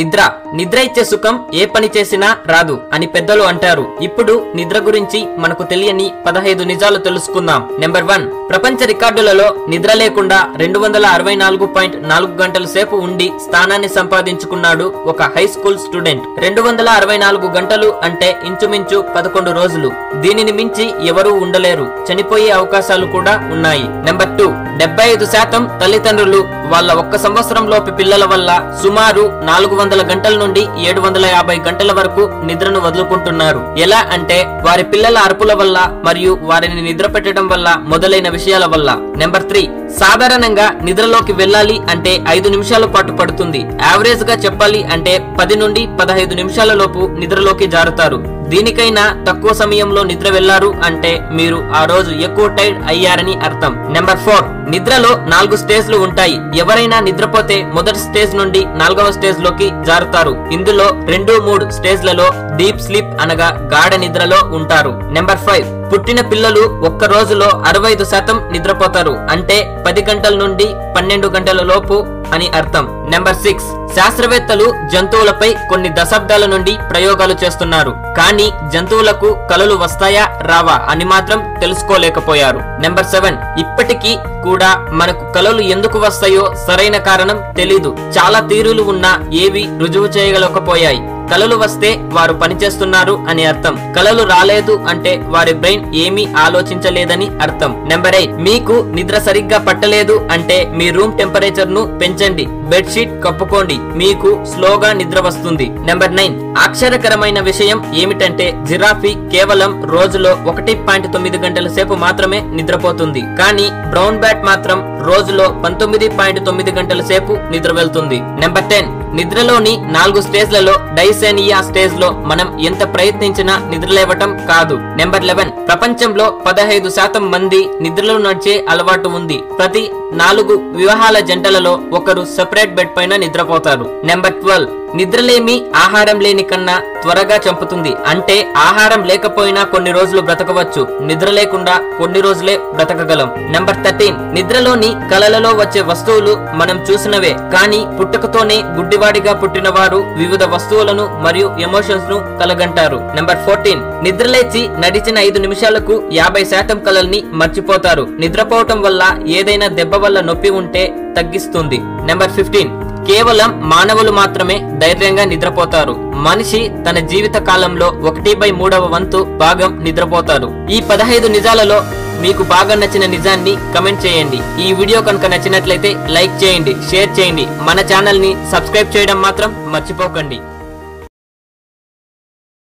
నిద్ర నిద్ర ఇచ్చే సుఖం ఏ పని చేసినా రాదు అని పెద్దలు అంటారు ఇప్పుడు నిద్ర గురించి మనకు తెలియని పదహైదు నిజాలు తెలుసుకుందాం నెంబర్ వన్ ప్రపంచ రికార్డులలో నిద్ర లేకుండా రెండు వందల అరవై నాలుగు పాయింట్ నాలుగు గంటల సేపు ఉండి స్థానాన్ని సంపాదించుకున్నాడు ఒక హై స్కూల్ స్టూడెంట్ రెండు వందల అరవై నాలుగు గంటలు అంటే ఇంచుమించు పదకొండు రోజులు దీనిని మించి ఎవరూ ఉండలేరు చనిపోయే అవకాశాలు కూడా ఉన్నాయి నెంబర్ టూ డెబ్బై ఐదు శాతం తల్లిదండ్రులు వాళ్ళ ఒక్క సంవత్సరం లోపు పిల్లల వల్ల సుమారు నాలుగు వందల గంటల నుండి ఏడు వందల యాభై గంటల వరకు నిద్రను వదులుకుంటున్నారు ఎలా అంటే వారి పిల్లల అరుపుల వల్ల మరియు వారిని నిద్ర పెట్టడం వల్ల మొదలైన విషయాల వల్ల నెంబర్ త్రీ సాధారణంగా నిద్రలోకి వెళ్ళాలి అంటే ఐదు నిమిషాల పాటు పడుతుంది యావరేజ్ గా చెప్పాలి అంటే పది నుండి పదహైదు నిమిషాల లోపు నిద్రలోకి జారుతారు దీనికైనా తక్కువ సమయంలో నిద్ర వెళ్లారు అంటే మీరు ఆ రోజు ఎక్కువ టైర్డ్ అయ్యారని అర్థం నెంబర్ ఫోర్ నిద్రలో నాలుగు స్టేజ్లు ఉంటాయి ఎవరైనా నిద్రపోతే మొదటి స్టేజ్ నుండి నాలుగవ స్టేజ్ లోకి జారుతారు ఇందులో రెండు మూడు స్టేజ్లలో డీప్ స్లీప్ అనగా గాఢ నిద్రలో ఉంటారు నెంబర్ ఫైవ్ పుట్టిన పిల్లలు ఒక్క రోజులో అరవై ఐదు శాతం నిద్రపోతారు అంటే పది గంటల నుండి పన్నెండు గంటల లోపు అని అర్థం నెంబర్ సిక్స్ శాస్త్రవేత్తలు జంతువులపై కొన్ని దశాబ్దాల నుండి ప్రయోగాలు చేస్తున్నారు కానీ జంతువులకు కలలు వస్తాయా రావా అని మాత్రం తెలుసుకోలేకపోయారు నెంబర్ సెవెన్ ఇప్పటికీ కూడా మనకు కలలు ఎందుకు వస్తాయో సరైన కారణం తెలీదు చాలా తీరులు ఉన్నా ఏవి రుజువు చేయగలకపోయాయి కలలు వస్తే వారు పనిచేస్తున్నారు అని అర్థం కలలు రాలేదు అంటే వారి బ్రెయిన్ ఏమీ ఆలోచించలేదని అర్థం నెంబర్ ఎయిట్ మీకు నిద్ర సరిగ్గా పట్టలేదు అంటే మీ రూమ్ టెంపరేచర్ ను పెంచండి బెడ్షీట్ కప్పుకోండి మీకు స్లోగా నిద్ర వస్తుంది నెంబర్ నైన్ ఆశ్చర్యకరమైన విషయం ఏమిటంటే జిరాఫీ కేవలం రోజులో ఒకటి పాయింట్ తొమ్మిది గంటల సేపు మాత్రమే నిద్రపోతుంది కానీ బ్రౌన్ బ్యాట్ మాత్రం రోజులో పంతొమ్మిది పాయింట్ తొమ్మిది గంటల సేపు నిద్ర వెళ్తుంది నెంబర్ టెన్ నిద్రలోని నాలుగు స్టేజ్లలో డైసేనియా స్టేజ్ లో మనం ఎంత ప్రయత్నించినా నిద్రలేవటం కాదు నెంబర్ లెవెన్ ప్రపంచంలో పదహైదు శాతం మంది నిద్రలో నడిచే అలవాటు ఉంది ప్రతి నాలుగు వివాహాల జంటలలో ఒకరు సెపరేట్ బెడ్ పైన నిద్రపోతారు నెంబర్ ట్వెల్వ్ నిద్రలేమి ఆహారం లేని కన్నా త్వరగా చంపుతుంది అంటే ఆహారం లేకపోయినా కొన్ని రోజులు బ్రతకవచ్చు నిద్ర లేకుండా కొన్ని రోజులే బ్రతకగలం నెంబర్ థర్టీన్ నిద్రలోని కలలలో వచ్చే వస్తువులు మనం చూసినవే కానీ పుట్టుకతోనే గుడ్డివాడిగా పుట్టిన వారు వివిధ వస్తువులను మరియు ఎమోషన్స్ ను కలగంటారు నెంబర్ ఫోర్టీన్ నిద్రలేచి నడిచిన ఐదు నిమిషాలకు యాభై శాతం కలల్ని మర్చిపోతారు నిద్రపోవటం వల్ల ఏదైనా దెబ్బ వల్ల నొప్పి ఉంటే తగ్గిస్తుంది నెంబర్ ఫిఫ్టీన్ కేవలం మానవులు మాత్రమే ధైర్యంగా నిద్రపోతారు మనిషి తన జీవిత కాలంలో ఒకటి బై మూడవ వంతు భాగం నిద్రపోతారు ఈ పదహైదు నిజాలలో మీకు బాగా నచ్చిన నిజాన్ని కమెంట్ చేయండి ఈ వీడియో కనుక నచ్చినట్లయితే లైక్ చేయండి షేర్ చేయండి మన ఛానల్ ని సబ్స్క్రైబ్ చేయడం మాత్రం మర్చిపోకండి